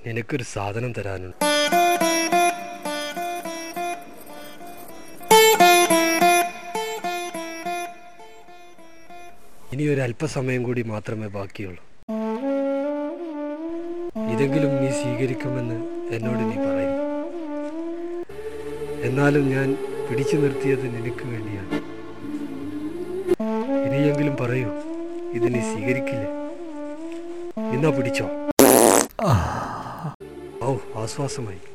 നിനക്കൊരു സാധനം തരാനുണ്ട് ഇനി ഒരു അല്പസമയം കൂടി മാത്രമേ ബാക്കിയുള്ളൂ ഇതെങ്കിലും നീ സ്വീകരിക്കുമെന്ന് എന്നോട് നീ പറയും എന്നാലും ഞാൻ പിടിച്ചു നിർത്തിയത് നിനക്ക് വേണ്ടിയാണ് ഇനിയെങ്കിലും പറയൂ ഇത് നീ സ്വീകരിക്കില്ലേ എന്നാ പിടിച്ചോ ഔ ആശ്വാസമായി